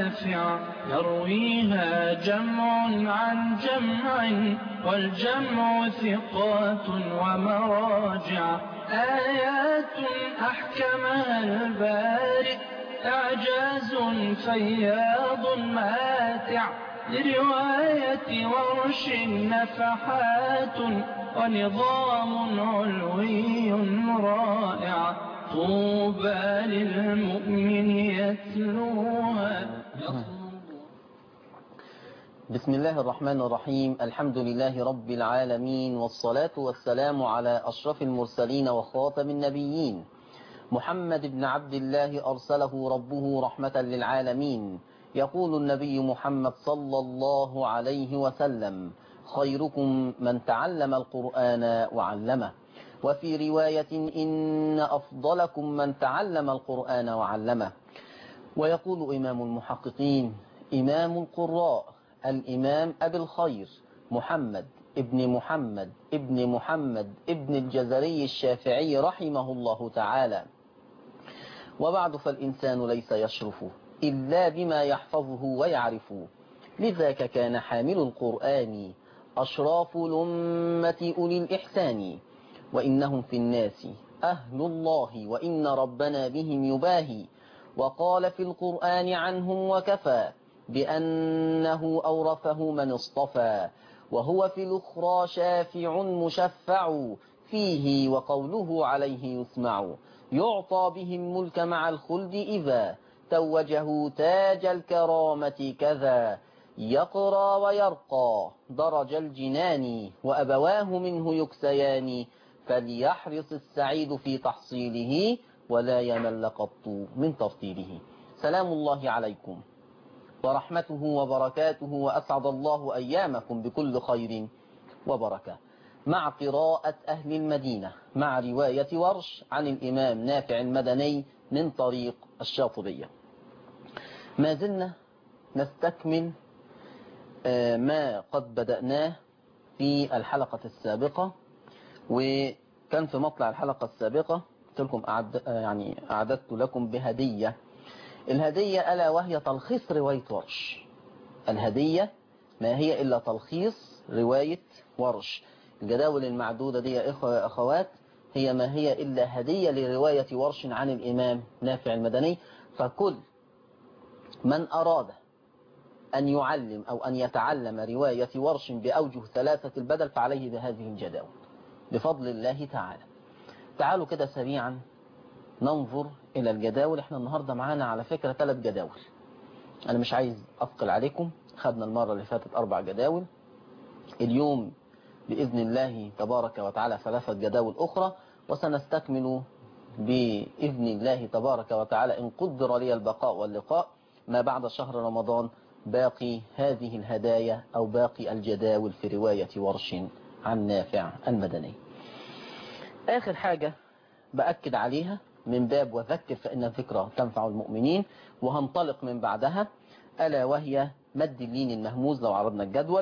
نافع يرويها جمع عن جمع والجمع ثقات ومراجع آيات أحكمها البارئ إعجاز فياض ماتع لرواية ورش نفحات ونظام علوي رائع طوبى للمؤمن يتلوها بسم الله الرحمن الرحيم الحمد لله رب العالمين والصلاة والسلام على أشرف المرسلين وخاتم النبيين محمد بن عبد الله أرسله ربه رحمة للعالمين يقول النبي محمد صلى الله عليه وسلم خيركم من تعلم القرآن وعلمه وفي رواية إن أفضلكم من تعلم القرآن وعلمه ويقول إمام المحققين إمام القراء الإمام أبي الخير محمد ابن محمد ابن محمد ابن الجزري الشافعي رحمه الله تعالى وبعد فالإنسان ليس يشرف إلا بما يحفظه ويعرفه لذاك كان حامل القرآن أشراف الأمة أولي الإحسان وإنهم في الناس أهل الله وإن ربنا بهم يباهي وقال في القرآن عنهم وكفى بأنه أورثه من اصطفى وهو في الأخرى شافع مشفع فيه وقوله عليه يسمع يعطى بهم ملك مع الخلد إذا توجه تاج الكرامة كذا يقرى ويرقى درج الجنان وأبواه منه يكسيان فليحرص السعيد في تحصيله ولا يمل قط من تفضيله سلام الله عليكم ورحمته وبركاته وأسعد الله أيامكم بكل خير وبركة مع قراءة أهل المدينة مع رواية ورش عن الإمام نافع المدني من طريق الشاطبية ما زلنا نستكمل ما قد بدأناه في الحلقة السابقة وكان في مطلع الحلقة السابقة قلت لكم أعد يعني أعددت لكم بهدية الهدية ألا وهي تلخيص رواية ورش الهدية ما هي إلا تلخيص رواية ورش الجداول المعدودة دي يا إخوة أخوات هي ما هي إلا هدية لرواية ورش عن الإمام نافع المدني فكل من أراد أن يعلم أو أن يتعلم رواية ورش بأوجه ثلاثة البدل فعليه بهذه الجداول بفضل الله تعالى تعالوا كده سريعا ننظر إلى الجداول احنا النهاردة معانا على فكرة ثلاث جداول أنا مش عايز أثقل عليكم خدنا المرة اللي فاتت أربع جداول اليوم بإذن الله تبارك وتعالى ثلاثة جداول أخرى وسنستكمل بإذن الله تبارك وتعالى إن قدر لي البقاء واللقاء ما بعد شهر رمضان باقي هذه الهدايا أو باقي الجداول في رواية ورش عن نافع المدني آخر حاجة بأكد عليها من باب وذكر فإن الذكرى تنفع المؤمنين وهنطلق من بعدها ألا وهي مد اللين المهموز لو عرضنا الجدول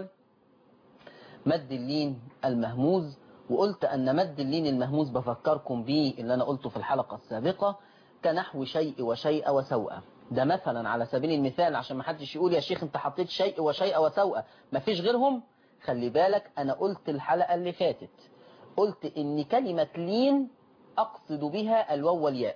مد اللين المهموز وقلت أن مد اللين المهموز بفكركم به اللي أنا قلته في الحلقة السابقة كنحو شيء وشيء وسوء ده مثلا على سبيل المثال عشان ما حدش يقول يا شيخ انت حطيت شيء وشيء وسوء ما فيش غيرهم خلي بالك أنا قلت الحلقة اللي فاتت قلت إن كلمة لين أقصد بها الواو والياء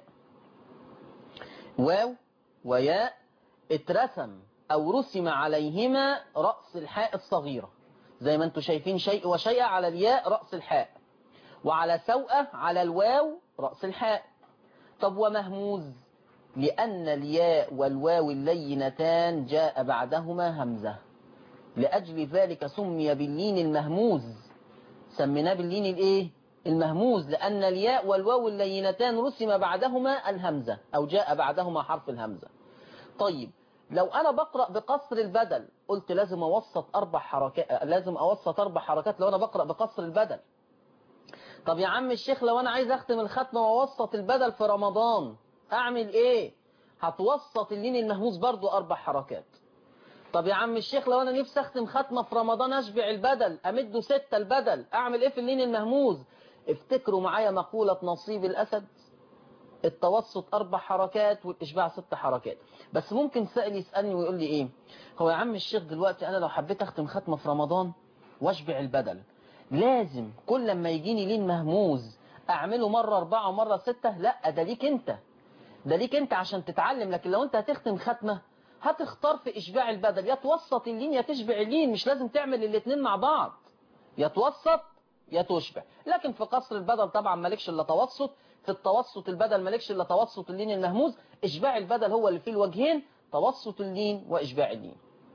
واو وياء اترسم أو رسم عليهما رأس الحاء الصغيرة زي ما انتم شايفين شيء وشيء على الياء رأس الحاء وعلى سوءة على الواو رأس الحاء طب ومهموز لأن الياء والواو اللينتان جاء بعدهما همزة لأجل ذلك سمي باللين المهموز سميناه باللين الايه المهموز لأن الياء والواو اللينتان رسم بعدهما الهمزة أو جاء بعدهما حرف الهمزة طيب لو أنا بقرأ بقصر البدل قلت لازم أوسط أربع حركات لازم أوسط أربع حركات لو أنا بقرأ بقصر البدل طب يا عم الشيخ لو أنا عايز أختم الختمة وأوسط البدل في رمضان أعمل إيه هتوسط اللين المهموز برضو أربع حركات طب يا عم الشيخ لو أنا نفسي أختم ختمة في رمضان أشبع البدل أمده ستة البدل أعمل إيه في اللين المهموز افتكروا معايا مقولة نصيب الأسد التوسط أربع حركات والإشباع ست حركات بس ممكن سائل يسألني ويقول لي إيه هو يا عم الشيخ دلوقتي أنا لو حبيت أختم ختمة في رمضان واشبع البدل لازم كل لما يجيني لين مهموز أعمله مرة أربعة ومرة ستة لا ده ليك أنت ده ليك أنت عشان تتعلم لكن لو أنت هتختم ختمة هتختار في إشباع البدل يا توسط اللين يا تشبع اللين مش لازم تعمل الاتنين مع بعض يا توسط يا تشبع لكن في قصر البدل طبعا مالكش الا توسط في التوسط البدل مالكش الا توسط اللين المهموز اشباع البدل هو اللي فيه الوجهين توسط اللين واشباع اللين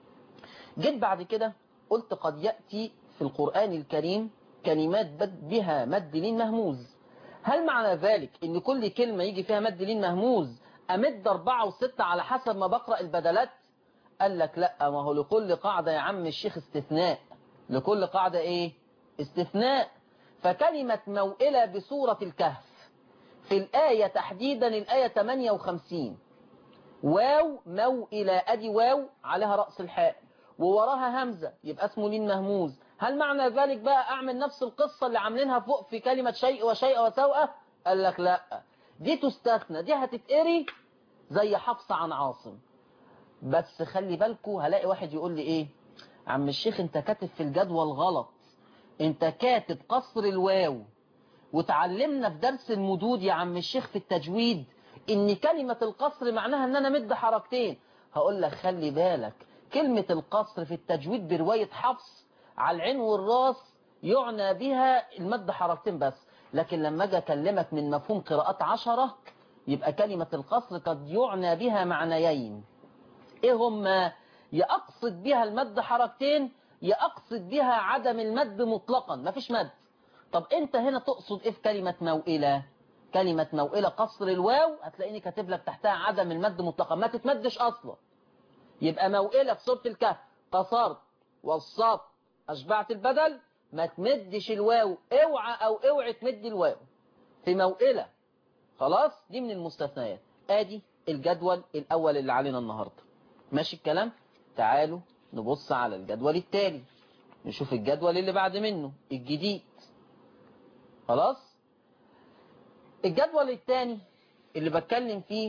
جيت بعد كده قلت قد يأتي في القرآن الكريم كلمات بد بها مد لين مهموز هل معنى ذلك ان كل كلمة يجي فيها مد لين مهموز امد اربعة وستة على حسب ما بقرأ البدلات قال لك لا ما هو لكل قاعدة يا عم الشيخ استثناء لكل قاعدة ايه استثناء فكلمة موئلة بسورة الكهف في الآية تحديدا الآية 58 واو موئلة أدي واو عليها رأس الحاء ووراها همزة يبقى اسمه لين مهموز هل معنى ذلك بقى أعمل نفس القصة اللي عاملينها فوق في كلمة شيء وشيء وسوءة قال لك لا دي تستثنى دي هتتقري زي حفص عن عاصم بس خلي بالكو هلاقي واحد يقول لي ايه عم الشيخ انت كاتب في الجدول غلط انت كاتب قصر الواو وتعلمنا في درس المدود يا عم الشيخ في التجويد ان كلمة القصر معناها ان انا مد حركتين هقول لك خلي بالك كلمة القصر في التجويد برواية حفص على العين والراس يعنى بها المد حركتين بس لكن لما اجي اكلمك من مفهوم قراءات عشرة يبقى كلمة القصر قد يعنى بها معنيين ايه هما يا اقصد بها المد حركتين يا اقصد بها عدم المد مطلقا مفيش مد طب انت هنا تقصد ايه في كلمة موئلة كلمة موئلة قصر الواو هتلاقيني كاتب لك تحتها عدم المد مطلقا ما تتمدش اصلا يبقى موئلة في سورة الكهف قصرت وصبت اشبعت البدل ما تمدش الواو اوعى او اوعي تمد الواو في موئلة خلاص دي من المستثنيات ادي الجدول الاول اللي علينا النهاردة ماشي الكلام تعالوا نبص على الجدول التالي نشوف الجدول اللي بعد منه الجديد خلاص الجدول الثاني اللي بتكلم فيه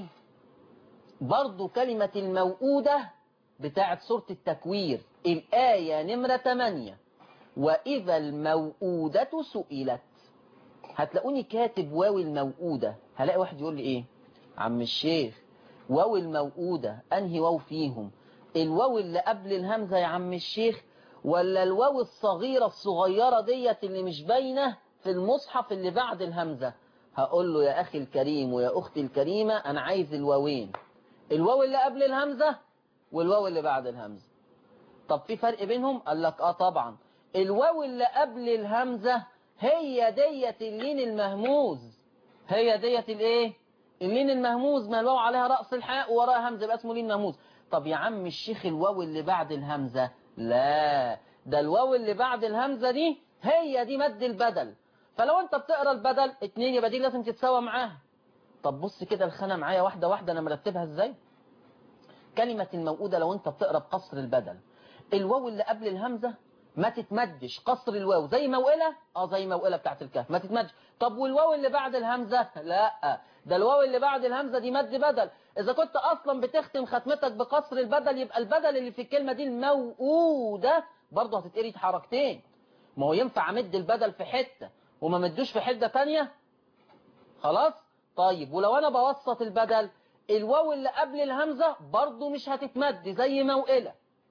برضو كلمة الموؤودة بتاعت سورة التكوير الآية نمرة 8 وإذا الموؤودة سئلت هتلاقوني كاتب واو الموؤودة هلاقي واحد يقول لي إيه عم الشيخ واو الموؤودة أنهي واو فيهم الواو اللي قبل الهمزة يا عم الشيخ ولا الواو الصغيرة الصغيرة ديت اللي مش باينة في المصحف اللي بعد الهمزة هقول له يا أخي الكريم ويا أختي الكريمة أنا عايز الواوين الواو اللي قبل الهمزة والواو اللي بعد الهمزة طب في فرق بينهم قال لك آه طبعا الواو اللي قبل الهمزة هي ديت اللين المهموز هي ديت الايه اللين المهموز ما الواو عليها رأس الحاء ووراها همزة يبقى اسمه لين مهموز طب يا عم الشيخ الواو اللي بعد الهمزة لا ده الواو اللي بعد الهمزة دي هي دي مد البدل فلو انت بتقرا البدل اتنين يبقى دي لازم تتساوى معاها طب بص كده الخانة معايا واحدة واحدة انا مرتبها ازاي كلمة الموؤودة لو انت بتقرا بقصر البدل الواو اللي قبل الهمزة ما تتمدش قصر الواو زي موئلة اه زي موئلة بتاعت الكهف ما تتمدش طب والواو اللي بعد الهمزة لا ده الواو اللي بعد الهمزة دي مد بدل اذا كنت اصلا بتختم ختمتك بقصر البدل يبقى البدل اللي في الكلمة دي الموؤودة برضه هتتقري حركتين ما هو ينفع امد البدل في حتة وما مدوش في حتة تانية خلاص طيب ولو انا بوسط البدل الواو اللي قبل الهمزة برضه مش هتتمد زي موئلة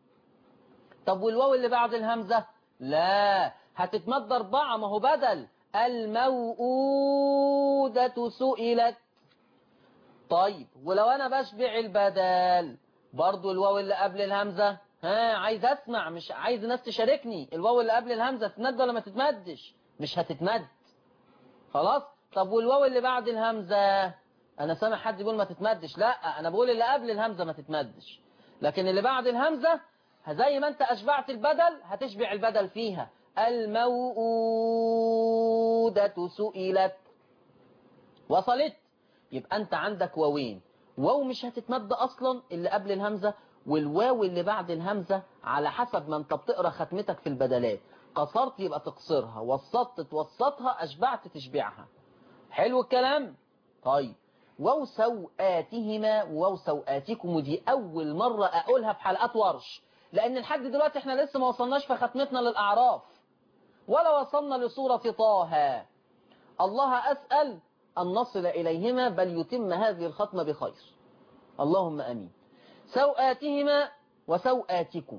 طب والواو اللي بعد الهمزة لا هتتمد أربعة ما هو بدل الموؤودة سئلت طيب ولو أنا بشبع البدل برضو الواو اللي قبل الهمزة ها عايز أسمع مش عايز الناس تشاركني الواو اللي قبل الهمزة تتمد ولا ما تتمدش مش هتتمد خلاص طب والواو اللي بعد الهمزة أنا سامع حد يقول ما تتمدش لا أنا بقول اللي قبل الهمزة ما تتمدش لكن اللي بعد الهمزة زي ما انت أشبعت البدل هتشبع البدل فيها الموؤودة سئلت وصلت يبقى انت عندك واوين واو مش هتتمد أصلا اللي قبل الهمزة والواو اللي بعد الهمزة على حسب ما انت بتقرأ ختمتك في البدلات قصرت يبقى تقصرها وسطت توسطها أشبعت تشبعها حلو الكلام طيب واو سوآتهما وواو سوآتكم ودي أول مرة أقولها في حلقات ورش لأن لحد دلوقتي احنا لسه ما وصلناش في ختمتنا للأعراف ولا وصلنا لسورة طه الله أسأل أن نصل إليهما بل يتم هذه الختمة بخير اللهم أمين سوآتهما وسوآتكم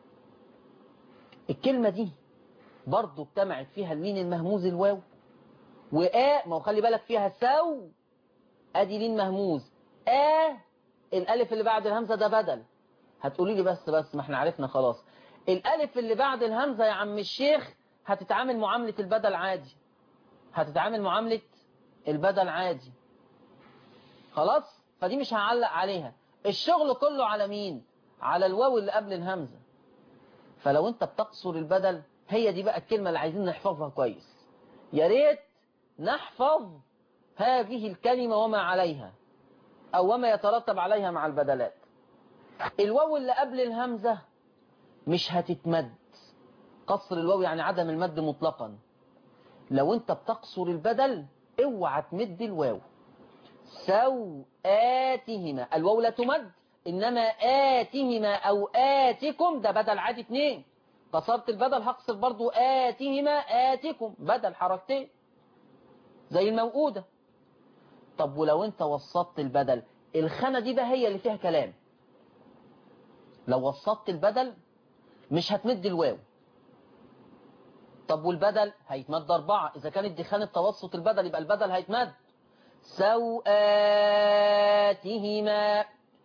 الكلمة دي برضو اجتمعت فيها اللين المهموز الواو وآ ما هو خلي بالك فيها سو ادي لين مهموز آ الالف اللي بعد الهمزة ده بدل هتقولي لي بس بس ما احنا عرفنا خلاص الالف اللي بعد الهمزة يا عم الشيخ هتتعامل معاملة البدل عادي هتتعامل معاملة البدل عادي خلاص فدي مش هعلق عليها الشغل كله على مين على الواو اللي قبل الهمزة فلو انت بتقصر البدل هي دي بقى الكلمة اللي عايزين نحفظها كويس يا ريت نحفظ هذه الكلمة وما عليها أو وما يترتب عليها مع البدلات الواو اللي قبل الهمزة مش هتتمد قصر الواو يعني عدم المد مطلقا لو انت بتقصر البدل اوعى تمد الواو سوآتهما الواو لا تمد إنما آتهما أو آتكم ده بدل عادي اتنين قصرت البدل هقصر برضو آتهما آتكم بدل حركتين زي الموؤودة طب ولو انت وسطت البدل الخانة دي بقى هي اللي فيها كلام لو وسطت البدل مش هتمد الواو طب والبدل هيتمد أربعة إذا كانت دي خانة توسط البدل يبقى البدل هيتمد سوآتهما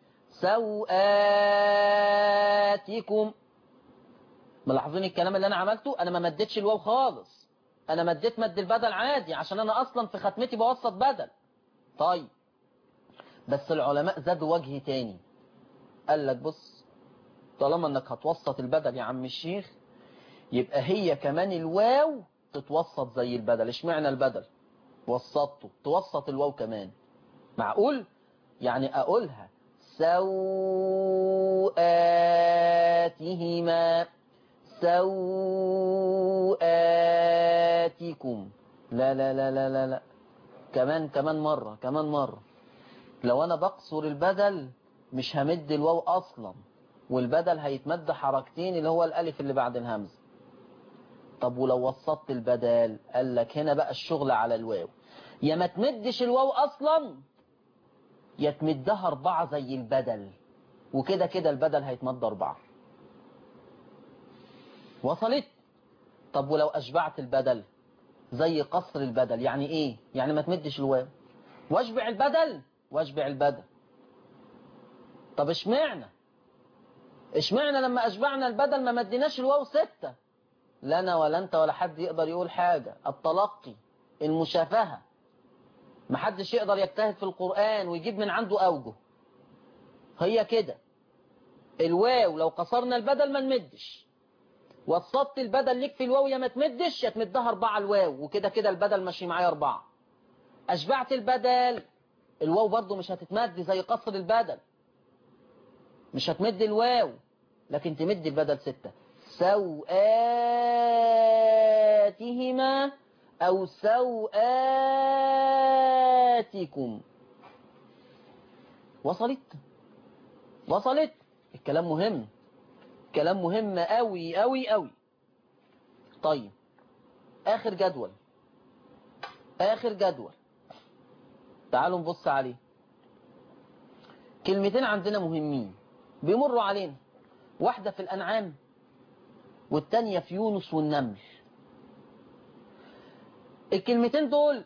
سوآتكم ملاحظين الكلام اللي أنا عملته أنا ما مدتش الواو خالص أنا مديت مد البدل عادي عشان أنا أصلا في ختمتي بوسط بدل طيب بس العلماء زادوا وجه تاني قال لك بص طالما انك هتوسط البدل يا عم الشيخ يبقى هي كمان الواو تتوسط زي البدل اشمعنى البدل وسطته توسط الواو كمان معقول يعني اقولها سوآتهما سوآتكم لا لا لا لا لا لا كمان كمان مرة كمان مرة لو انا بقصر البدل مش همد الواو اصلا والبدل هيتمد حركتين اللي هو الالف اللي بعد الهمزة طب ولو وسطت البدل قال لك هنا بقى الشغل على الواو يا ما تمدش الواو اصلا يا تمدها اربعة زي البدل وكده كده البدل هيتمد اربعة وصلت طب ولو اشبعت البدل زي قصر البدل يعني ايه يعني ما تمدش الواو واشبع البدل واشبع البدل طب اشمعنى اشمعنى لما اشبعنا البدل ما مديناش الواو ستة لنا ولا انت ولا حد يقدر يقول حاجة التلقي المشافهة محدش يقدر يجتهد في القرآن ويجيب من عنده أوجه هي كده الواو لو قصرنا البدل ما نمدش وسطت البدل ليك في الواو يا ما تمدش يا تمدها أربعة الواو وكده كده البدل ماشي معايا أربعة أشبعت البدل الواو برضو مش هتتمد زي قصر البدل مش هتمد الواو لكن تمد البدل ستة سوآتهما أو سوآتكم وصلت وصلت الكلام مهم كلام مهم قوي قوي قوي طيب آخر جدول آخر جدول تعالوا نبص عليه كلمتين عندنا مهمين بيمروا علينا واحدة في الأنعام والتانية في يونس والنمل الكلمتين دول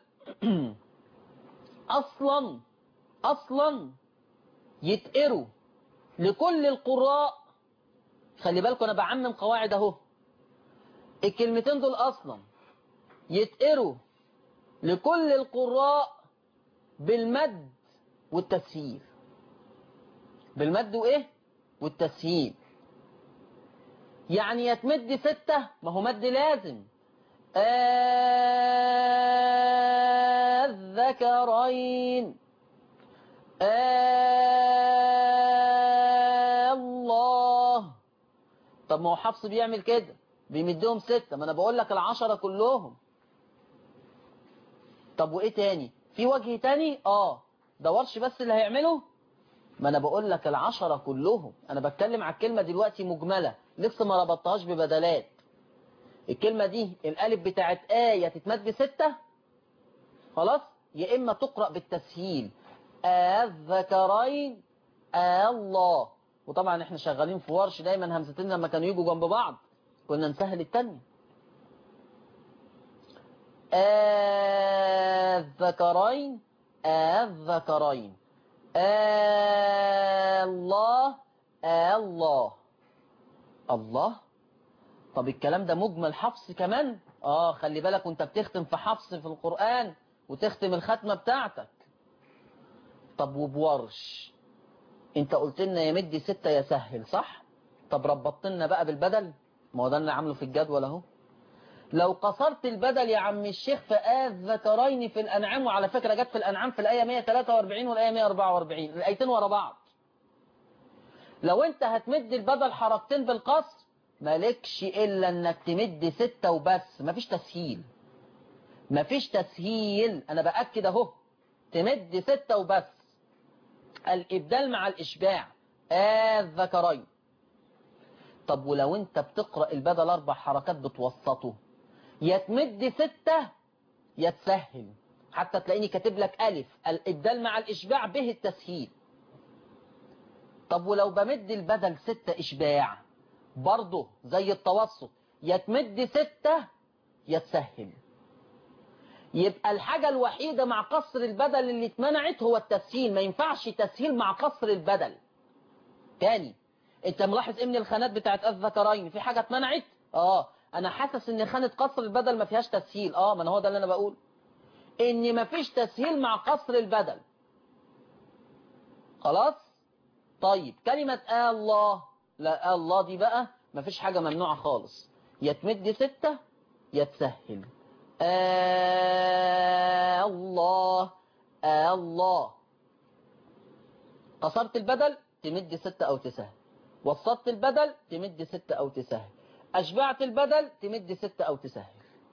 أصلا أصلا يتقروا لكل القراء خلي بالكم أنا بعمم قواعد أهو الكلمتين دول أصلا يتقروا لكل القراء بالمد والتسهيل بالمد وإيه والتسهيل يعني يتمد ستة ما هو مد لازم الذكرين الله طب ما هو حفص بيعمل كده بيمدهم ستة ما انا بقول لك العشرة كلهم طب وايه تاني في وجه تاني اه ده ورش بس اللي هيعمله ما انا بقول لك العشرة كلهم انا بتكلم على الكلمة دلوقتي مجملة لسه ما ربطتهاش ببدلات الكلمة دي الالف بتاعت آية تتمد بستة خلاص يا اما تقرأ بالتسهيل الذكرين الله وطبعا احنا شغالين في ورش دايما همزتين لما كانوا يجوا جنب بعض كنا نسهل التانية الذكرين الذكرين الله الله الله طب الكلام ده مجمل حفص كمان اه خلي بالك وانت بتختم في حفص في القرآن وتختم الختمة بتاعتك طب وبورش انت قلت لنا يا مدي ستة يا سهل صح طب ربطت لنا بقى بالبدل ما هو ده اللي عامله في الجدول اهو لو قصرت البدل يا عم الشيخ في الذكرين في الأنعام وعلى فكرة جت في الأنعام في الآية 143 والآية 144 الآيتين ورا بعض لو انت هتمد البدل حركتين بالقصر مالكش إلا انك تمد ستة وبس مفيش تسهيل مفيش تسهيل أنا بأكد أهو تمد ستة وبس الإبدال مع الإشباع الذكرين طب ولو انت بتقرأ البدل أربع حركات بتوسطه يا تمد ستة يا تسهل حتى تلاقيني كاتب لك ألف الإبدال مع الإشباع به التسهيل طب ولو بمد البدل ستة إشباع برضه زي التوسط يا تمد ستة يا تسهل يبقى الحاجة الوحيدة مع قصر البدل اللي اتمنعت هو التسهيل ما ينفعش تسهيل مع قصر البدل تاني انت ملاحظ ايه من الخانات بتاعت الذكرين في حاجة اتمنعت اه انا حاسس ان خانة قصر البدل ما فيهاش تسهيل اه ما هو ده اللي انا بقول ان ما فيش تسهيل مع قصر البدل خلاص طيب كلمة آه الله لا آه الله دي بقى ما فيش حاجة ممنوعة خالص يا تمد ستة يا تسهل آه الله آه الله قصرت البدل تمد ستة أو تسهل وسطت البدل تمد ستة أو تسهل أشبعت البدل تمد ستة أو تسهل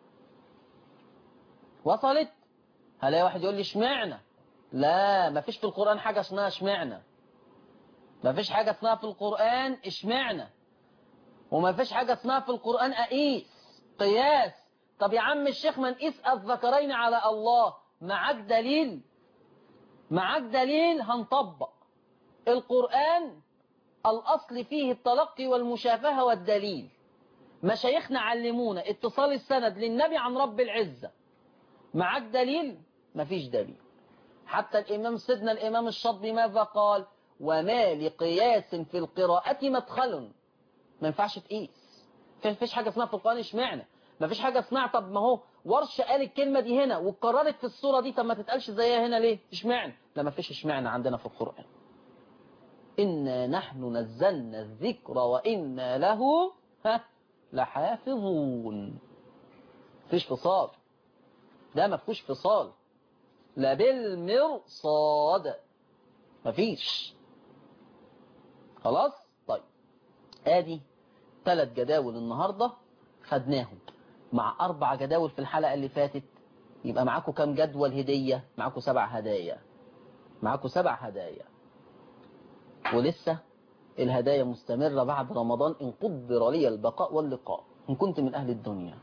وصلت هلاقي واحد يقول لي اشمعنى لا ما فيش في القرآن حاجة اسمها اشمعنى ما فيش حاجة اسمها في القرآن اشمعنى وما فيش حاجة اسمها في القرآن أقيس قياس طب يا عم الشيخ ما نقيس الذكرين على الله معاك دليل معاك دليل هنطبق القرآن الأصل فيه التلقي والمشافهة والدليل مشايخنا علمونا اتصال السند للنبي عن رب العزة معاك دليل مفيش دليل حتى الإمام سيدنا الإمام الشاطبي ماذا قال وما لقياس في القراءة مدخل ما ينفعش تقيس فيش حاجة اسمها في القرآن اشمعنى ما فيش حاجة اسمها طب ما هو ورش قال الكلمة دي هنا واتكررت في الصورة دي طب ما تتقالش زيها هنا ليه اشمعنى لا ما فيش اشمعنى عندنا في القرآن إنا نحن نزلنا الذكر وإنا له ها لحافظون فيش فصال ده ما فيهوش فصال لا بالمرصاد مفيش خلاص طيب ادي ثلاث جداول النهاردة خدناهم مع اربع جداول في الحلقة اللي فاتت يبقى معاكم كام جدول هدية معاكم سبع هدايا معاكم سبع هدايا ولسه الهدايا مستمرة بعد رمضان إن قدر لي البقاء واللقاء إن كنت من أهل الدنيا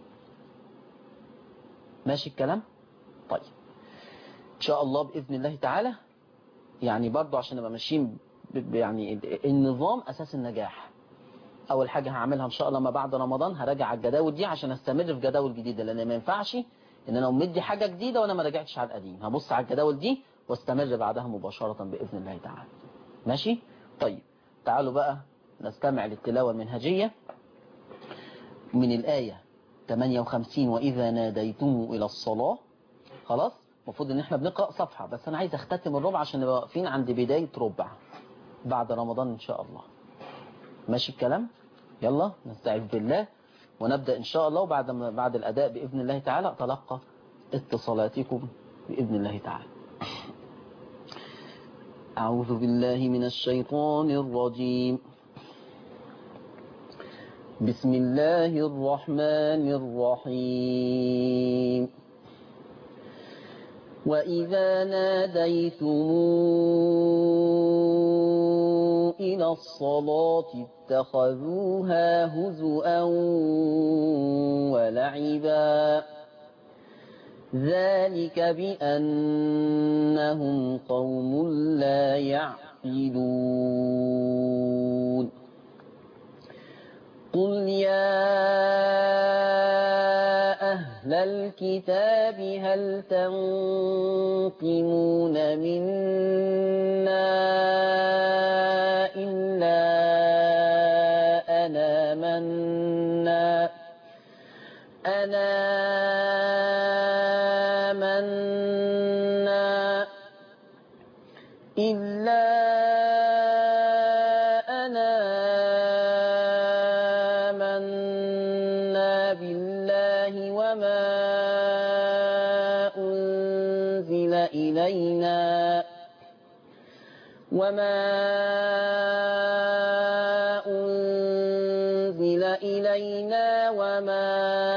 ماشي الكلام طيب إن شاء الله بإذن الله تعالى يعني برضو عشان نبقى ماشيين يعني النظام أساس النجاح أول حاجة هعملها إن شاء الله ما بعد رمضان هراجع الجداول دي عشان استمر في جداول جديدة لأن ما ينفعش إن أنا أمدي حاجة جديدة وأنا ما راجعتش على القديم هبص على الجداول دي واستمر بعدها مباشرة بإذن الله تعالى ماشي طيب تعالوا بقى نستمع للتلاوة المنهجية من الآية 58 وإذا ناديتم إلى الصلاة خلاص المفروض ان احنا بنقرأ صفحة بس انا عايز اختتم الربع عشان نبقى واقفين عند بداية ربع بعد رمضان ان شاء الله ماشي الكلام يلا نستعيذ بالله ونبدأ ان شاء الله وبعد ما بعد الاداء بإذن الله تعالى اتلقى اتصالاتكم بإذن الله تعالى أعوذ بالله من الشيطان الرجيم بسم الله الرحمن الرحيم وإذا ناديتم إلى الصلاة اتخذوها هزؤا ولعبا ذلك بأنهم قوم لا يعقلون قل يا أهل الكتاب هل تنقمون منا إلا أنا منا أنا منا إلا أنا منا بالله وما أنزل إلينا وما أنزل إلينا وما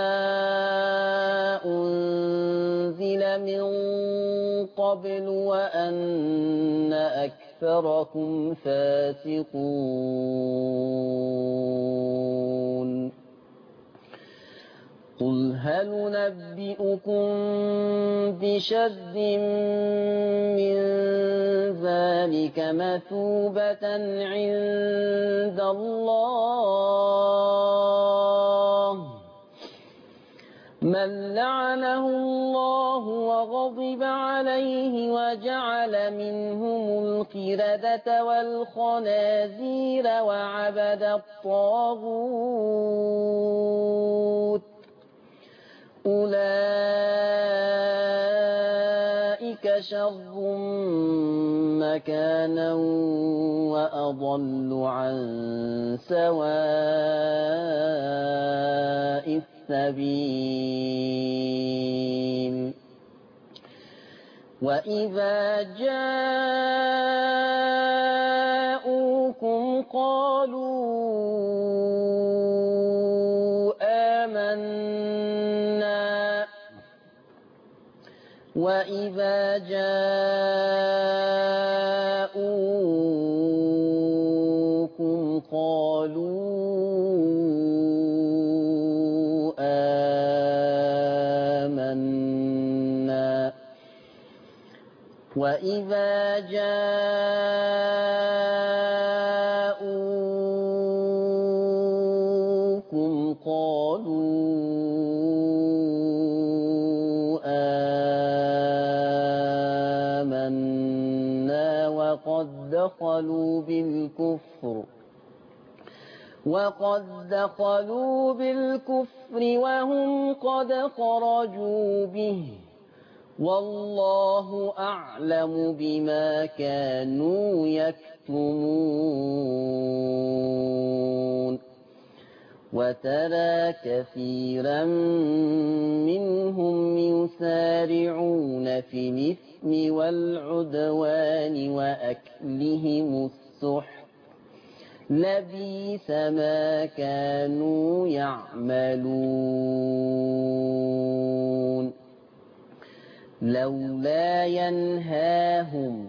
أنزل من قبل وأن أكثركم فاسقون قل هل ننبئكم بشد من ذلك مثوبة عند الله من لعنه الله وغضب عليه وجعل منهم القردة والخنازير وعبد الطاغوت أولئك شر مكانا وأضل عن سواء السبيل وإذا جاءوكم قالوا آمنا وإذا جاءوكم قالوا آمنا وإذا جاءوكم قالوا آمنا وقد دخلوا بالكفر وقد دخلوا بالكفر وهم قد خرجوا به والله أعلم بما كانوا يكتمون وترى كثيرا منهم يسارعون في الإثم والعدوان وأكلهم السحت لبيس ما كانوا يعملون لولا ينهاهم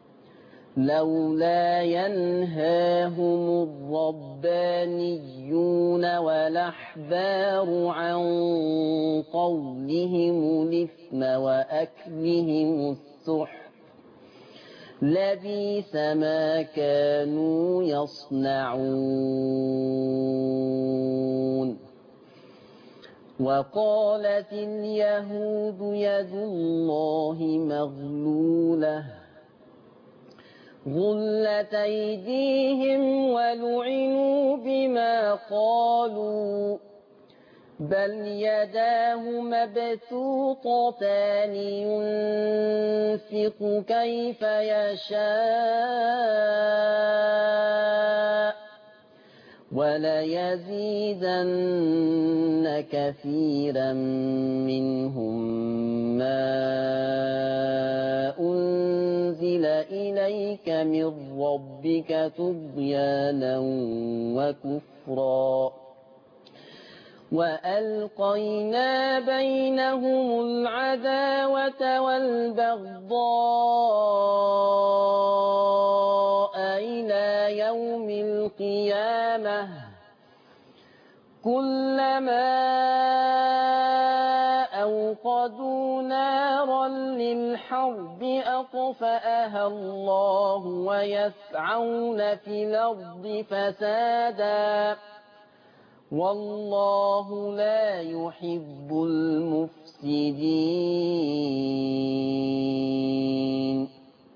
لولا ينهاهم الربانيون والأحبار عن قولهم الإثم وأكلهم السحت لبيس ما كانوا يصنعون وقالت اليهود يد الله مغلولة غلت أيديهم ولعنوا بما قالوا بل يداه مبسوطتان ينفق كيف يشاء وليزيدن كثيرا منهم ما أنزل إليك من ربك طغيانا وكفرا وألقينا بينهم العداوة والبغضاء إلى يوم القيامة كلما أوقدوا نارا للحرب أطفأها الله ويسعون في الأرض فسادا والله لا يحب المفسدين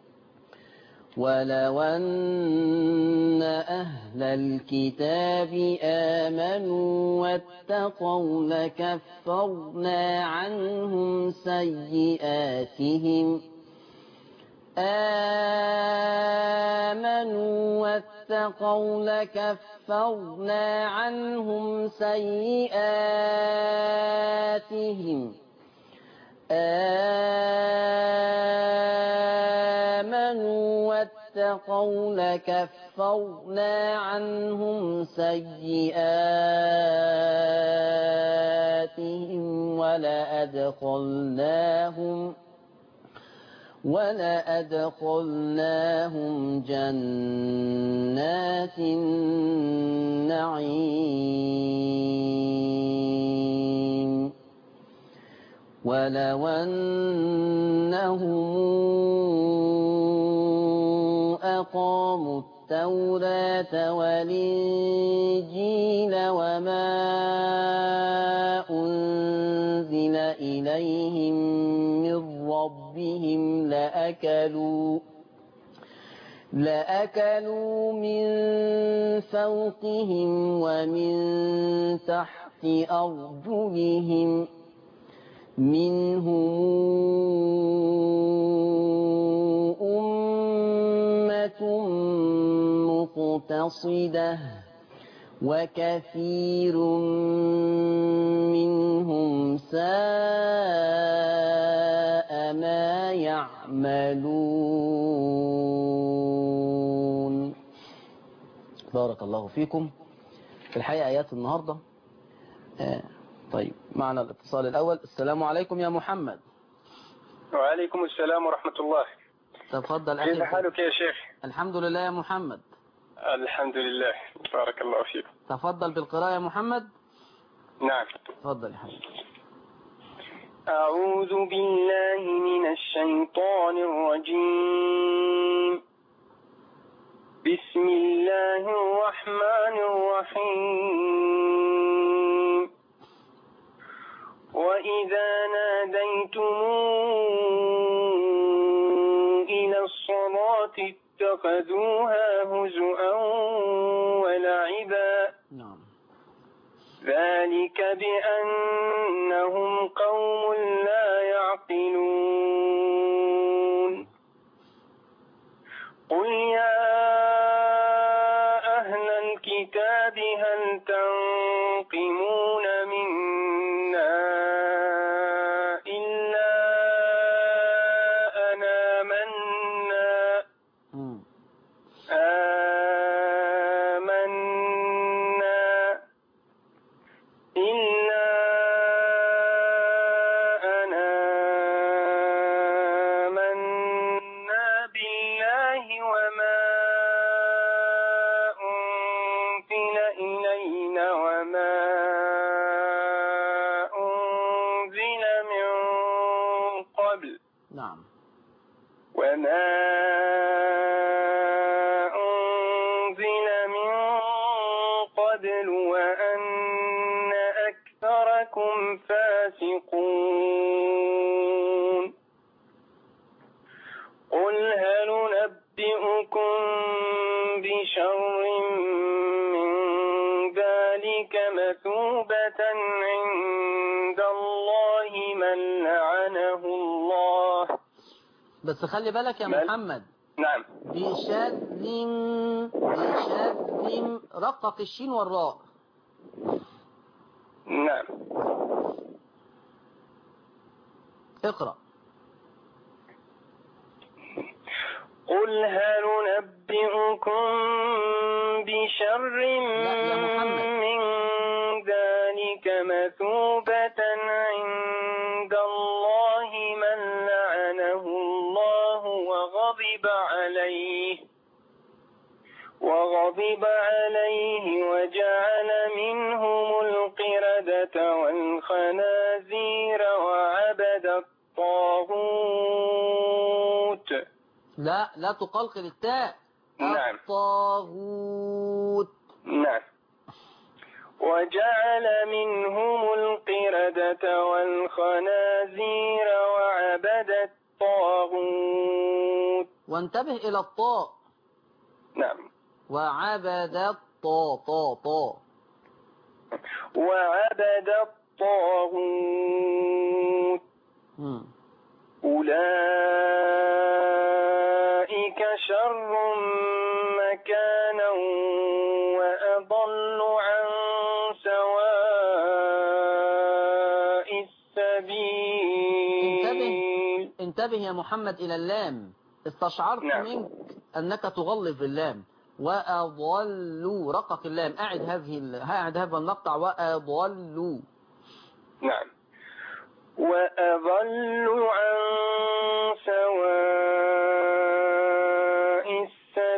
ولو أن أهل الكتاب آمنوا واتقوا لكفرنا عنهم سيئاتهم آمنوا واتقوا لكفرنا عنهم سيئاتهم آمنوا واتقوا لكفرنا عنهم سيئاتهم ولأدخلناهم ولأدخلناهم جنات النعيم ولو أنهم أقاموا التوراة والإنجيل وما أنزل إليهم من ربهم لأكلوا لأكلوا من فوقهم ومن تحت أرجلهم منهم أمة مقتصدة وكثير منهم ساء ما يعملون بارك الله فيكم في الحقيقة آيات النهاردة آه طيب معنا الاتصال الأول السلام عليكم يا محمد وعليكم السلام ورحمة الله تفضل كيف أخي حالك يا شيخ الحمد لله يا محمد الحمد لله بارك الله فيك تفضل بالقراءة يا محمد نعم تفضل يا حبيبي أعوذ بالله من الشيطان الرجيم بسم الله الرحمن الرحيم وإذا ناديتم إلى الصلاة اتخذوها هزؤا ولعبا نعم ذلك بأنهم قوم لا يعقلون قل يا أهل الكتاب هل تنقمون منا إلا أن آمنا مم. آمنا إلا أن آمنا بالله وما أنزل إلينا وما أنزل من قبل نعم وما أنزل من قبل وأن أكثركم فاسقون قل هل نبئكم بشر من ذلك مثوبة عند الله من لعنه الله بس خلي بالك يا مال؟ محمد نعم بشذ بشذ رقق الشين والراء نعم اقرأ قل هل نبئكم بشر لا يا محمد. من ذلك مثوبة عند الله من لعنه الله وغضب عليه وغضب عليه وجعل منهم القردة والخنازير وعبد الطاغوت لا لا تقلقل التاء نعم. الطاغوت نعم وجعل منهم القردة والخنازير وعبد الطاغوت وانتبه إلى الطاء نعم وعبد الطا طا طا وعبد الطاغوت مم. أولئك شر مكانا وأضل عن سواء السبيل انتبه يا محمد إلى اللام استشعرت نعم. منك أنك تغلظ اللام وأضلوا رقق اللام أعد هذه ال... أعد هذا المقطع وأضلوا نعم وأضل عن سواء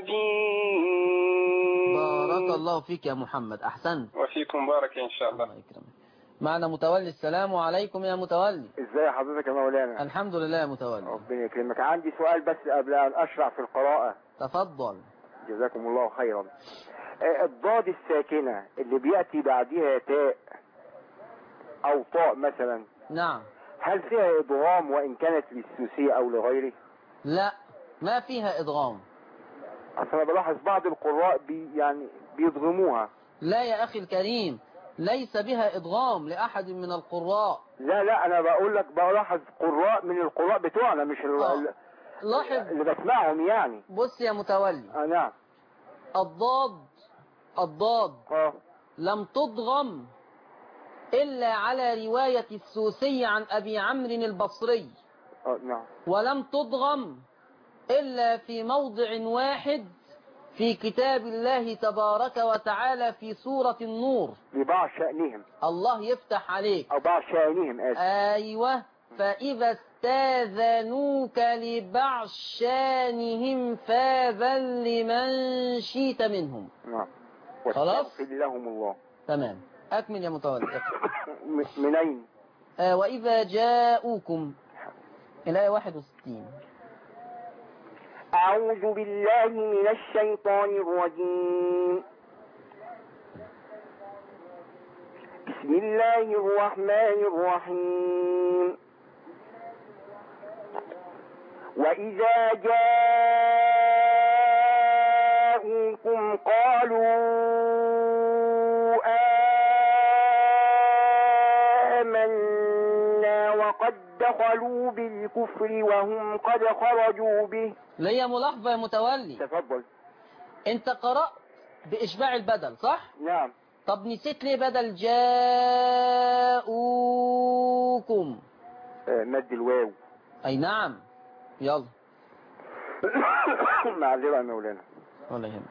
السبيل بارك الله فيك يا محمد أحسنت وفيكم بارك إن شاء الله الله يكرمك معنا متولي السلام عليكم يا متولي ازاي حضرتك يا مولانا الحمد لله يا متولي ربنا يكرمك عندي سؤال بس قبل ان اشرع في القراءة تفضل جزاكم الله خيرا آه، الضاد الساكنة اللي بيأتي بعدها تاء او طاء مثلا نعم هل فيها ادغام وان كانت للسوسية او لغيره لا ما فيها إدغام اصل انا بلاحظ بعض القراء بي يعني بيضغموها لا يا أخي الكريم ليس بها إدغام لأحد من القراء لا لا انا بقول لك بلاحظ قراء من القراء بتوعنا مش ال- آه. ال- لاحظ اللي بسمعهم يعني بص يا متولي اه نعم الضاد الضاد اه لم تضغم إلا على رواية السوسي عن أبي عمرو البصري اه نعم ولم تضغم إلا في موضع واحد في كتاب الله تبارك وتعالى في سورة النور لبعض شأنهم الله يفتح عليك او بعض شأنهم اسف أيوة فإذا استاذنوك لبعض شانهم فاذن لمن شيت منهم نعم خلاص؟ واستغفر لهم الله تمام أكمل يا متولي اقرأ. م- منين آه وإذا جاءوكم الآية 61 أعوذ بالله من الشيطان الرجيم بسم الله الرحمن الرحيم وإذا جاءوكم قالوا آمنا وقد دخلوا بالكفر وهم قد خرجوا به ليا ملاحظة يا متولي تفضل انت قرأت بإشباع البدل صح؟ نعم طب نسيت ليه بدل جاءوكم آه، مد الواو أي نعم يلا معذرة يا مولانا ولا يهمك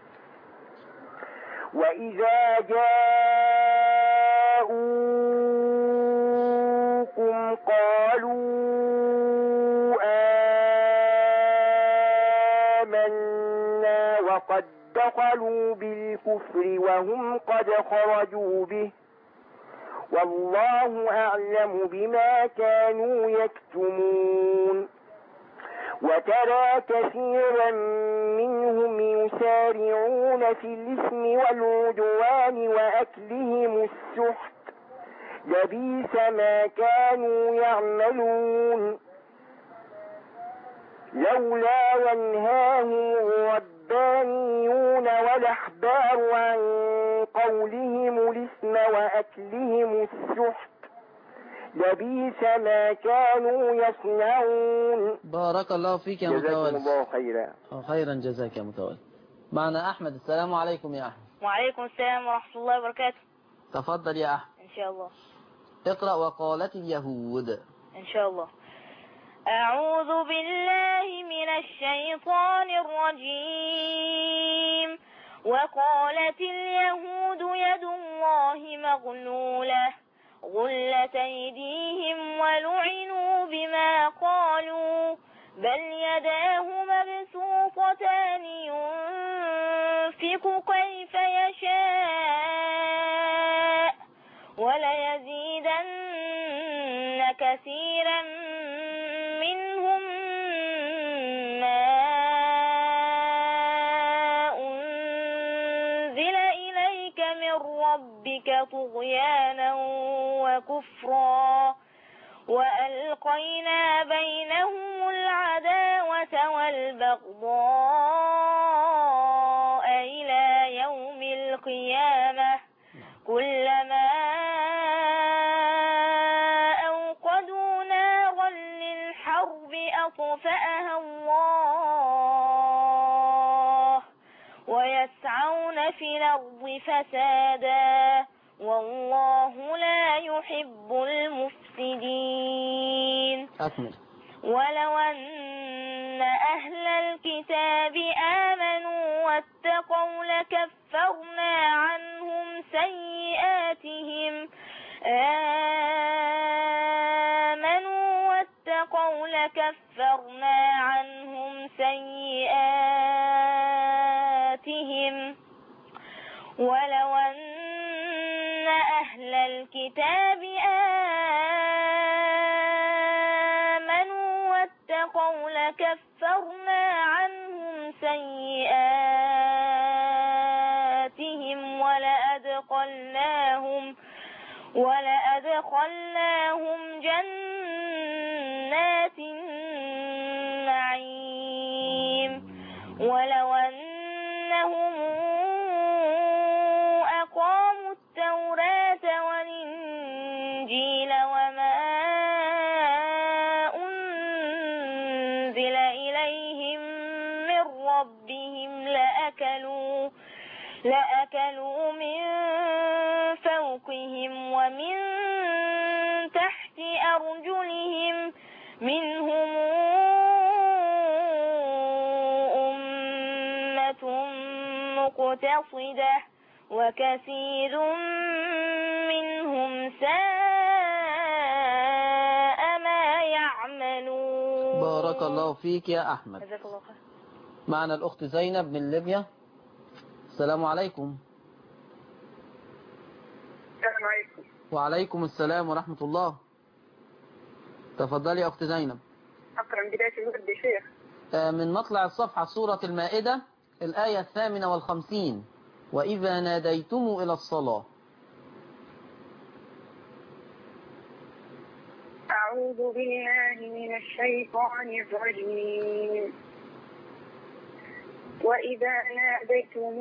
وإذا جاءوكم قالوا آمنا وقد دخلوا بالكفر وهم قد خرجوا به والله أعلم بما كانوا يكتمون وترى كثيرا منهم يسارعون في الإثم والعدوان وأكلهم السحت لبيس ما كانوا يعملون لولا ينهاهم الربانيون والأحبار عن قولهم الإثم وأكلهم السحت لبيس ما كانوا يصنعون بارك الله فيك يا جزاكم متولي الله خيرا آه، خيرا جزاك يا متولي معنا أحمد السلام عليكم يا أحمد وعليكم السلام ورحمة الله وبركاته تفضل يا أحمد إن شاء الله اقرأ وقالت اليهود إن شاء الله أعوذ بالله من الشيطان الرجيم وقالت اليهود يد الله مغلولة غلت أيديهم ولعنوا بما قالوا بل يداه مبسوطتان ينفق كيف يشاء وليزيدن كثيرا منهم ما أنزل إليك من ربك طغيانا وكفرا وألقينا بينهم العداوة والبغضاء إلى يوم القيامة كلما أوقدوا نارا للحرب أطفأها الله ويسعون في الأرض فسادا والله لا يحب المفسدين أكمل ولو أن أهل الكتاب آمنوا واتقوا لكفرنا عنهم سيئاتهم آمنوا واتقوا لكفرنا عنهم سيئاتهم ولو أن أهل الكتاب آمنوا واتقوا لكفرنا عنهم سيئاتهم ولأدخلناهم ولأدخلناهم جنات النعيم ولو أنهم أقاموا التوراة والإنجيل وما أنزل إليهم من ربهم لأكلوا لأكلوا من فوقهم ومن تحت أرجلهم منهم أمة مقتصدة وكثير منهم ساء ما يعملون بارك الله فيك يا أحمد جزاك الله خير معنا الأخت زينب من ليبيا السلام عليكم السلام عليكم وعليكم السلام ورحمة الله تفضلي يا أخت زينب أقرأ من بداية الورد يا شيخ آه، من مطلع الصفحة سورة المائدة الآية الثامنة والخمسين وإذا ناديتم إلى الصلاة أعوذ بالله من الشيطان الرجيم وإذا ناديتم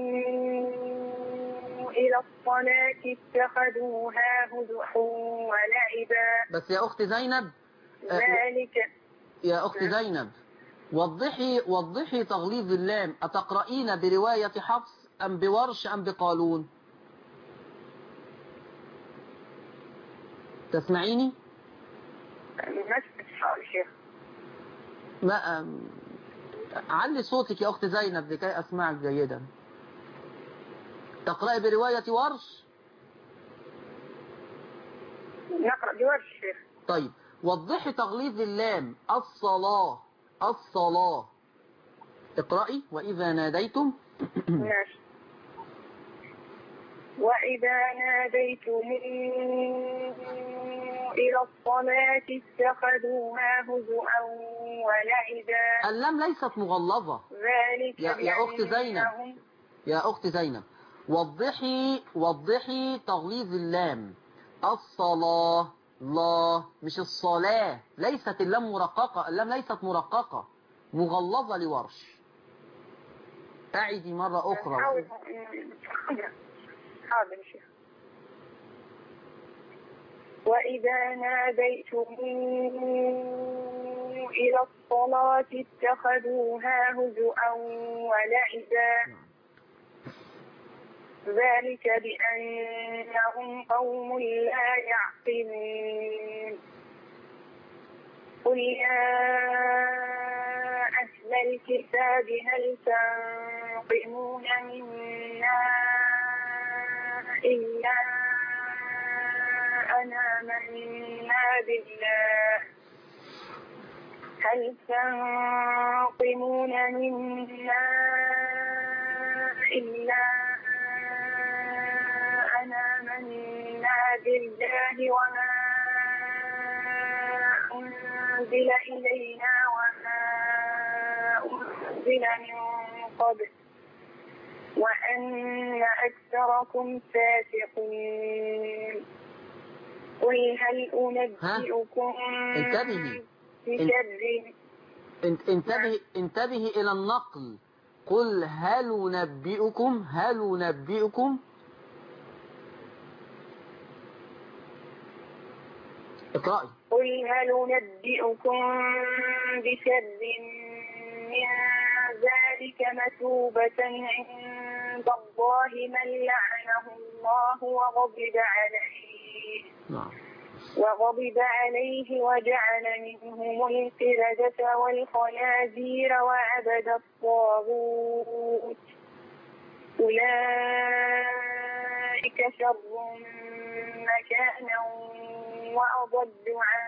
إلى الصلاة اتخذوها هزءا ولعبا بس يا أخت زينب آه، ذلك يا أخت زينب وضحي وضحي تغليظ اللام أتقرأين برواية حفص أم بورش أم بقالون تسمعيني مسجد حال شيخ ما أم... علي صوتك يا أخت زينب لكي أسمعك جيدا تقرأي برواية ورش نقرأ بورش شيخ طيب وضحي تغليظ اللام الصلاة الصلاة اقرأي وإذا ناديتم ماشي وإذا ناديتم إلى الصلاة اتخذوها هزءا ولعبا اللام ليست مغلظة ذلك يا- يا أخت زينب. بأنهم يا أخت زينب وضحي وضحي تغليظ اللام الصلاة لا مش الصلاة ليست اللام مرققة اللام ليست مرققة مغلظة لورش أعدي مرة أخرى حاول حاضر يا شيخ وإذا ناديتم إلى الصلاة اتخذوها هزءا ولعبا ذلك بأنهم قوم لا يعقلون قل يا أهل الكتاب هل تنقمون منا إلا أنا آمنا بالله هل تنقمون منا إلا أن آمنا بالله وما أنزل إلينا وما أنزل من قبل وأن أكثركم فاسقين قل هل أنبئكم انتبهي. بشر انت- انتبه انتبه إلى النقل قل هل ننبئكم هل ننبئكم اقرأي قل هل أنبئكم بشر من ذلك مثوبة عند الله من لعنه الله وغضب عليه نعم وغضب عليه وجعل منهم القردة والخنازير وعبد الطاغوت أولئك شر مكانا وأضل عن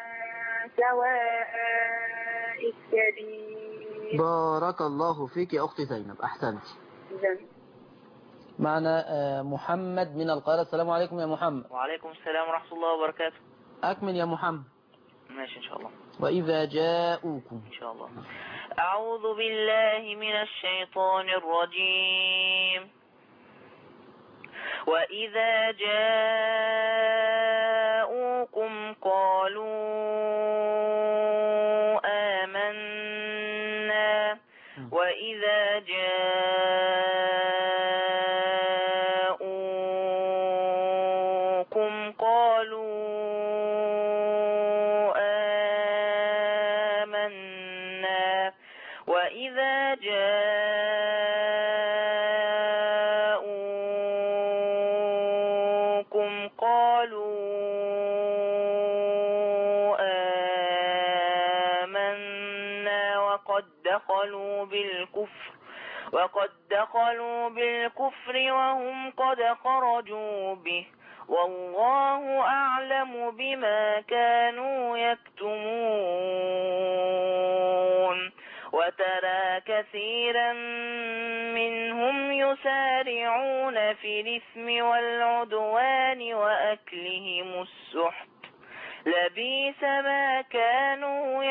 سواء السبيل بارك الله فيك يا أختي زينب أحسنت إذن معنا آه، محمد من القاهرة السلام عليكم يا محمد وعليكم السلام ورحمة الله وبركاته أكمل يا محمد ماشي إن شاء الله وإذا جاءوكم إن شاء الله أعوذ بالله من الشيطان الرجيم وإذا جاءوكم قالوا آمنا وإذا جاءوكم قالوا آمنا وإذا جاءوكم قالوا آمنا وقد دخلوا بالكفر وقد دخلوا بالكفر وهم قد خرجوا به والله أعلم بما كانوا يكتمون وترى كثيرا منهم يسارعون في الإثم والعدوان وأكلهم السحت لبيس ما كانوا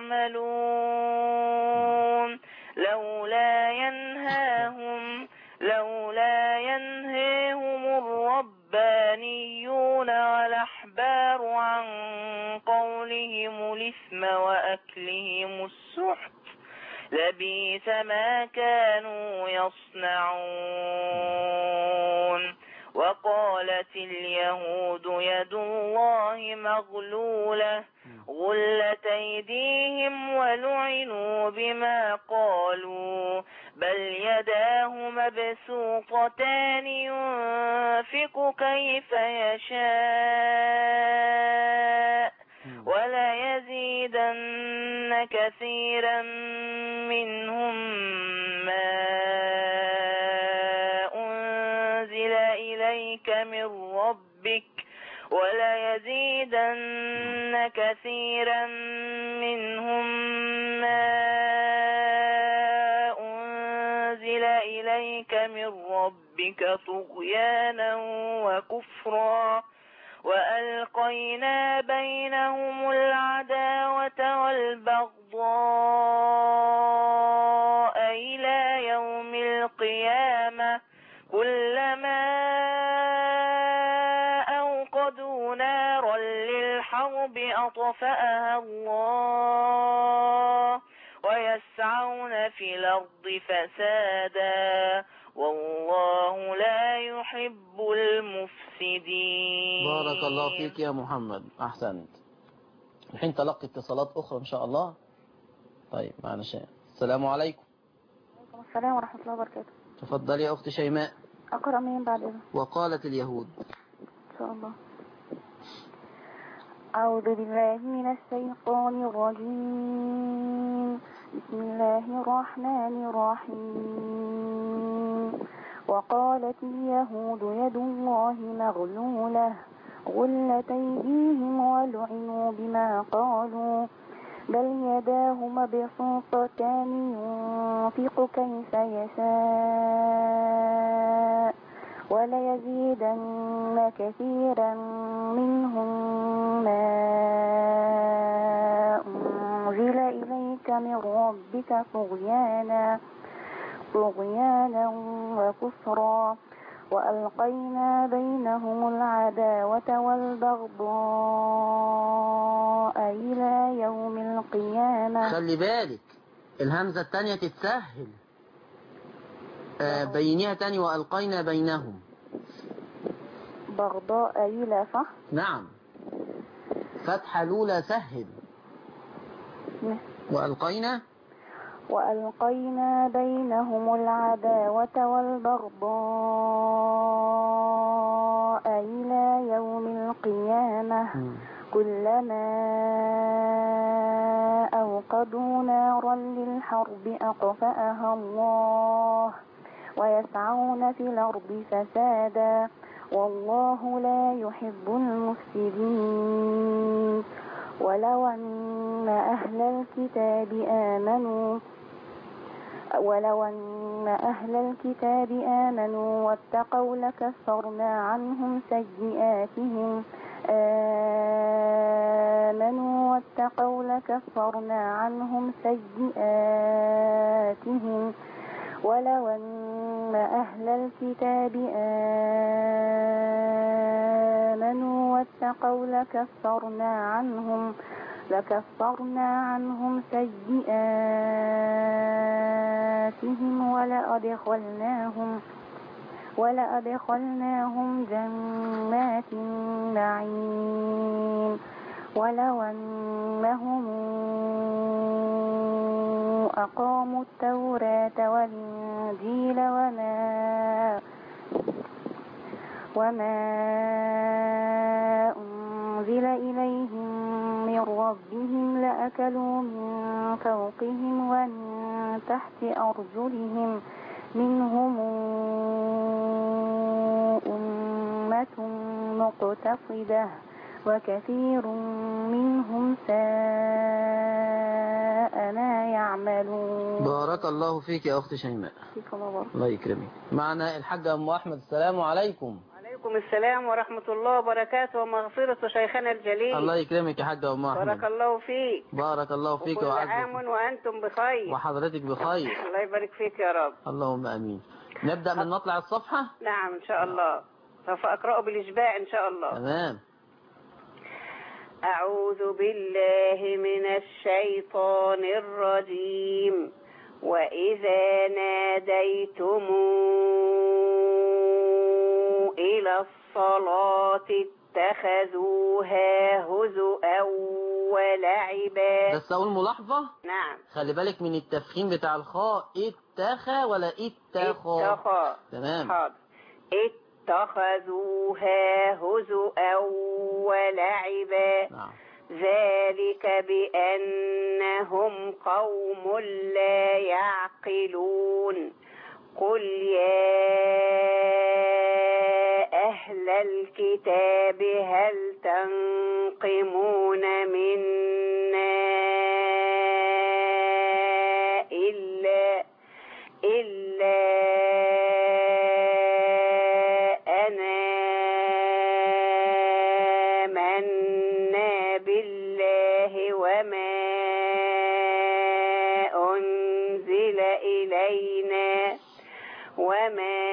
يعملون لولا ينهاهم لولا ينهيهم الربانيون والأحبار عن قولهم الإثم وأكلهم السحت لبيس ما كانوا يصنعون وقالت اليهود يد الله مغلولة غلت أيديهم ولعنوا بما قالوا بل يداه مبسوطتان ينفق كيف يشاء ولا يزيدن كثيرا منهم ما أنزل إليك من ربك ولا يزيدن كثيرا منهم ما أنزل إليك من ربك طغيانا وكفرا وألقينا بينهم العداوة والبغضاء إلى يوم القيامة كلما أوقدوا نارا للحرب أطفأها الله ويسعون في الأرض فسادا والله لا يحب المفسدين بارك الله فيك يا محمد أحسنت الحين تلقي اتصالات أخرى إن شاء الله طيب معنا شيء السلام عليكم عليكم السلام ورحمة الله وبركاته تفضل يا أخت شيماء أقرأ مين بعد إذا وقالت اليهود إن شاء الله أعوذ بالله من الشيطان الرجيم بسم الله الرحمن الرحيم وقالت اليهود يد الله مغلولة غلت أيديهم ولعنوا بما قالوا بل يداه مبسوطتان ينفق كيف يشاء وليزيدن كثيرا منهم ما أنزل إليك من ربك طغيانا طغيانا وكفرا وألقينا بينهم العداوة والبغضاء إلى يوم القيامة خلي بالك الهمزة التانية تتسهل آه بينيها تاني وألقينا بينهم بغضاء إلى صح نعم فتحة الأولى سهل وألقينا وألقينا بينهم العداوة والبغضاء إلى يوم القيامة كلما أوقدوا نارا للحرب أطفأها الله ويسعون في الأرض فسادا والله لا يحب المفسدين ولو أن أهل الكتاب آمنوا ولو أن أهل الكتاب آمنوا واتقوا لكفرنا عنهم سيئاتهم آمنوا واتقوا لكفرنا عنهم سيئاتهم ولو أن أهل الكتاب آمنوا واتقوا لكفرنا عنهم لكفرنا عنهم سيئاتهم ولأدخلناهم ولأدخلناهم جنات النعيم ولو أنهم أقاموا التوراة والإنجيل وما وما أنزل إليهم من ربهم لأكلوا من فوقهم ومن تحت أرجلهم منهم أمة مقتصدة وكثير منهم ساء ما يعملون بارك الله فيك يا أخت شيماء فيكم الله الله يكرمك معنا الحاجة أم أحمد السلام عليكم عليكم السلام ورحمة الله وبركاته ومغفرة شيخنا الجليل الله يكرمك يا حاجة أم أحمد بارك الله فيك بارك الله فيك وكل عام وعزك وأنتم بخير وحضرتك بخير الله يبارك فيك يا رب اللهم أمين نبدأ من مطلع الصفحة نعم إن شاء الله سوف أقرأ بالإشباع إن شاء الله تمام أعوذ بالله من الشيطان الرجيم وإذا ناديتم إلى الصلاة اتخذوها هزؤا ولعبا بس أقول ملاحظة نعم خلي بالك من التفخيم بتاع الخاء اتخى ولا اتخى اتخى تمام حاضر اتخذوها هزؤا ولعبا نعم ذلك بأنهم قوم لا يعقلون قل يا أهل الكتاب هل تنقمون منا إلا إلا أنا آمنا بالله وما أنزل إلينا وما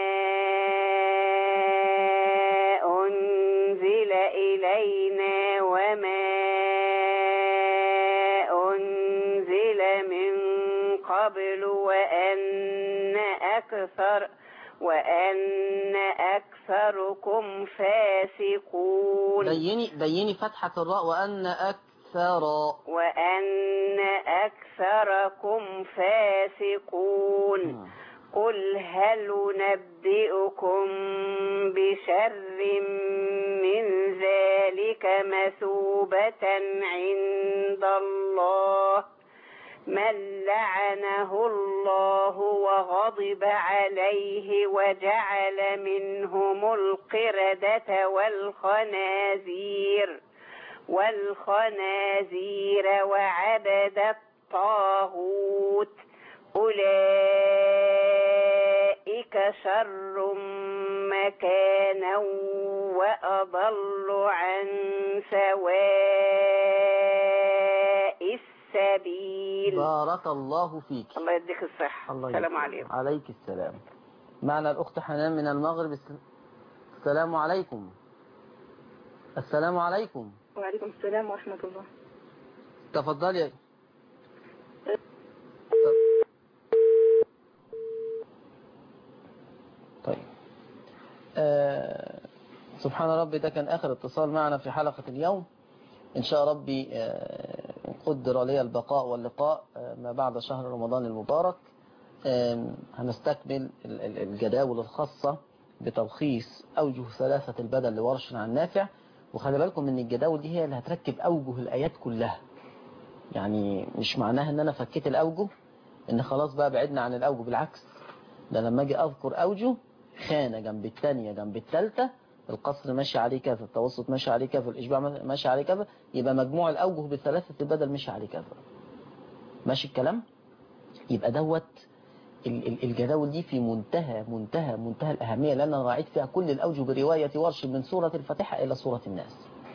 أنزل إلينا وما أنزل من قبل وأن أكثر وأن أكثركم فاسقون بيني بيني فتحة الراء وأن أكثر وأن أكثركم فاسقون قل هل نبئكم بشر من ذلك مثوبة عند الله من لعنه الله وغضب عليه وجعل منهم القردة والخنازير والخنازير وعبد الطاغوت أولئك شر مكانا وأضل عن سواء السبيل بارك الله فيك الله يديك الصحة الله السلام يبارك. عليكم عليك السلام معنا الأخت حنان من المغرب الس- السلام عليكم السلام عليكم وعليكم السلام ورحمة الله تفضلي طيب آه سبحان ربي ده كان آخر اتصال معنا في حلقة اليوم إن شاء ربي آه إن قدر لي البقاء واللقاء آه ما بعد شهر رمضان المبارك آم، هنستكمل ال- ال- الجداول الخاصة بتلخيص أوجه ثلاثة البدل لورش عن نافع وخلي بالكم ان الجداول دي هي اللي هتركب أوجه الآيات كلها يعني مش معناها ان انا فكيت الأوجه ان خلاص بقى بعدنا عن الأوجه بالعكس ده لما اجي اذكر أوجه خانة جنب الثانية جنب الثالثة القصر ماشي عليه كذا التوسط ماشي عليه كذا الإشباع ماشي عليه كذا يبقى مجموع الأوجه بثلاثة البدل ماشي عليه كذا ماشي الكلام يبقى دوت ال- ال- الجداول دي في منتهى منتهى منتهى الأهمية لأن أنا راعيت فيها كل الأوجه برواية ورش من سورة الفاتحة إلى سورة الناس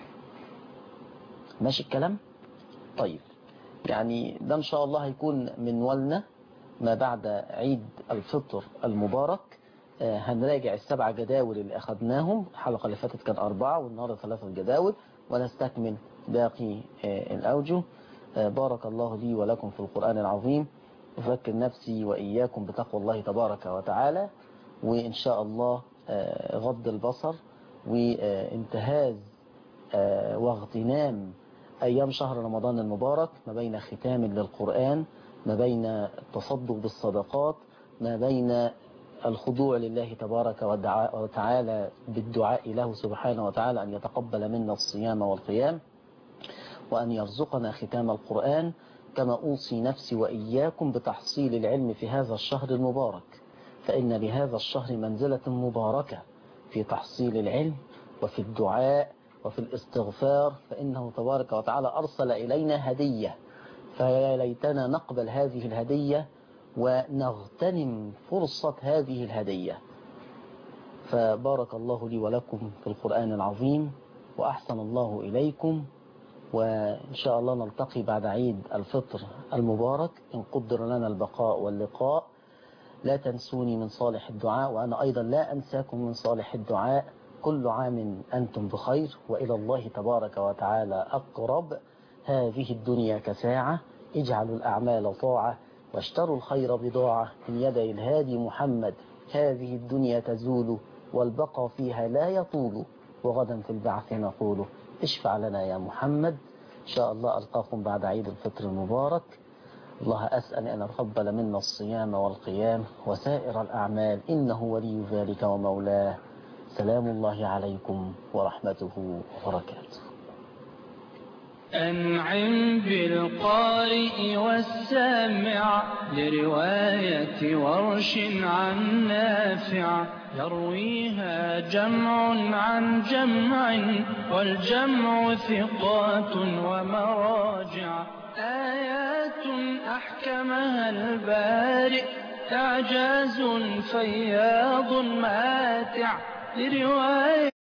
ماشي الكلام طيب يعني ده إن شاء الله هيكون من ولنا ما بعد عيد الفطر المبارك آه، هنراجع السبع جداول اللي أخذناهم الحلقة اللي فاتت كان أربعة والنهاردة ثلاثة جداول ونستكمل باقي آه، الأوجه آه، بارك الله لي ولكم في القرآن العظيم أذكر نفسي وإياكم بتقوى الله تبارك وتعالى وإن شاء الله آه، غض البصر وانتهاز آه، واغتنام أيام شهر رمضان المبارك ما بين ختام للقرآن ما بين التصدق بالصدقات ما بين الخضوع لله تبارك ودعا- وتعالى بالدعاء له سبحانه وتعالى أن يتقبل منا الصيام والقيام وأن يرزقنا ختام القرآن كما أوصي نفسي وإياكم بتحصيل العلم في هذا الشهر المبارك فإن لهذا الشهر منزلة مباركة في تحصيل العلم وفي الدعاء وفي الاستغفار فإنه تبارك وتعالى أرسل إلينا هدية فيا ليتنا نقبل هذه الهدية ونغتنم فرصة هذه الهدية فبارك الله لي ولكم في القرآن العظيم وأحسن الله إليكم وإن شاء الله نلتقي بعد عيد الفطر المبارك إن قدر لنا البقاء واللقاء لا تنسوني من صالح الدعاء وأنا أيضا لا أنساكم من صالح الدعاء كل عام أنتم بخير وإلى الله تبارك وتعالى أقرب هذه الدنيا كساعة اجعلوا الأعمال طاعة واشتروا الخير بضاعة من يدي الهادي محمد هذه الدنيا تزول والبقى فيها لا يطول وغدا في البعث نقول اشفع لنا يا محمد إن شاء الله ألقاكم بعد عيد الفطر المبارك الله أسأل أن يتقبل منا الصيام والقيام وسائر الأعمال إنه ولي ذلك ومولاه سلام الله عليكم ورحمته وبركاته أنعم بالقارئ والسامع لرواية ورش عن نافع يرويها جمع عن جمع والجمع ثقات ومراجع آيات أحكمها البارئ إعجاز فياض ماتع لرواية